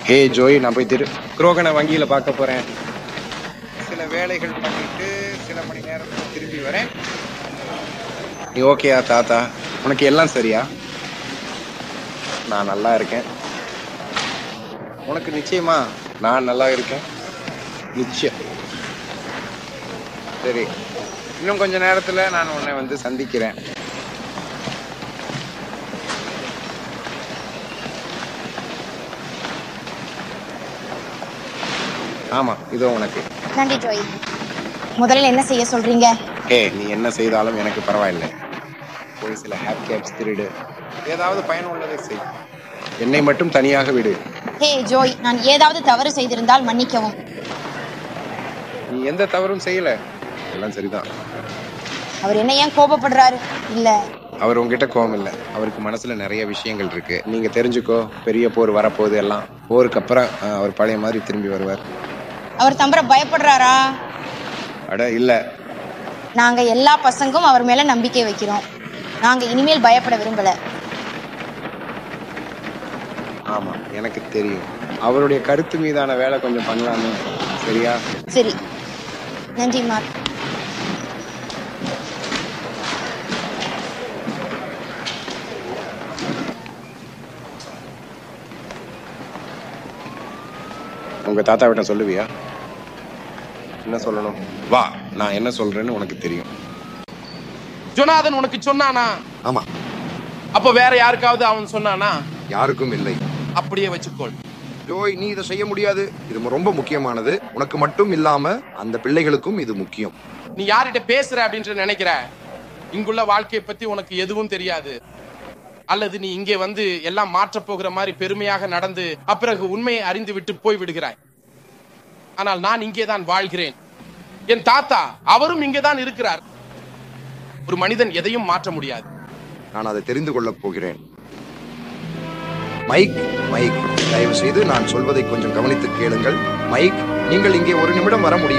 ஹே Joy நான் போய் திரு குரோகனை வங்கியில் பார்க்க போகிறேன் சில வேலைகள் பண்ணிட்டு சில மணி நேரத்தில் திரும்பி வரேன் நீ ஓகேயா தாத்தா உனக்கு எல்லாம் சரியா நான் நல்லா இருக்கேன் உனக்கு நிச்சயமா நான் நல்லா இருக்கேன் நிச்சயம் சரி இன்னும் கொஞ்ச நேரத்தில் நான் உன்னை வந்து சந்திக்கிறேன் ஆமா இதோ உனக்கு நன்றி ஜோய் முதல்ல என்ன செய்ய சொல்றீங்க ஏ நீ என்ன செய்தாலும் எனக்கு பரவாயில்லை போய் சில ஹேப் கேப்ஸ் திருடு ஏதாவது பயனுள்ளதை செய் என்னை மட்டும் தனியாக விடு ஹே ஜோய் நான் ஏதாவது தவறு செய்திருந்தால் மன்னிக்கவும் நீ எந்த தவறும் செய்யல எல்லாம் சரிதான் அவர் என்ன ஏன் கோபப்படுறாரு இல்ல அவர் உங்ககிட்ட கோவம் இல்லை அவருக்கு மனசுல நிறைய விஷயங்கள் இருக்கு நீங்க தெரிஞ்சுக்கோ பெரிய போர் வரப்போகுது எல்லாம் போருக்கு அப்புறம் அஹ், அவர் பழைய மாதிரி திரும்பி வருவார் அவர் தம்பர பயப்படுறாரா அட இல்ல நாங்க எல்லா பசங்கும் அவர் மேல நம்பிக்கை வைக்கிறோம் நாங்க இனிமேல் பயப்பட விரும்பல ஆமா எனக்கு தெரியும் அவருடைய கருத்து மீதான வேலை கொஞ்சம் பண்ணலாமே சரியா சரி நன்றி மார்க் உங்க தாத்தா விட்ட சொல்லுவியா என்ன சொல்லணும் வா நான் என்ன சொல்றேன்னு உனக்கு தெரியும் ஜொனாதன் உனக்கு சொன்னானா ஆமா அப்ப வேற யாருக்காவது அவன் சொன்னானா யாருக்கும் இல்லை அப்படியே வச்சுக்கோள் ஜோய் நீ இதை செய்ய முடியாது இது ரொம்ப முக்கியமானது உனக்கு மட்டும் இல்லாம அந்த பிள்ளைகளுக்கும் இது முக்கியம் நீ யார்கிட்ட பேசுற அப்படின்ட்டு நினைக்கிற இங்குள்ள வாழ்க்கையை பத்தி உனக்கு எதுவும் தெரியாது அல்லது நீ இங்கே வந்து எல்லாம் மாற்றப் போகிற மாதிரி பெருமையாக நடந்து அப்பிறகு உண்மையை அறிந்து விட்டு போய் விடுகிறாய் ஆனால் நான் இங்கே தான் வாழ்கிறேன் என் தாத்தா அவரும் இங்கே தான் இருக்கிறார் ஒரு மனிதன் எதையும் மாற்ற முடியாது நான் அதை தெரிந்து கொள்ளப் போகிறேன் மைக் மைக் தயவு செய்து நான் சொல்வதை கொஞ்சம் கவனித்து கேளுங்கள் மைக் நீங்கள் இங்கே ஒரு நிமிடம் வர முடியும்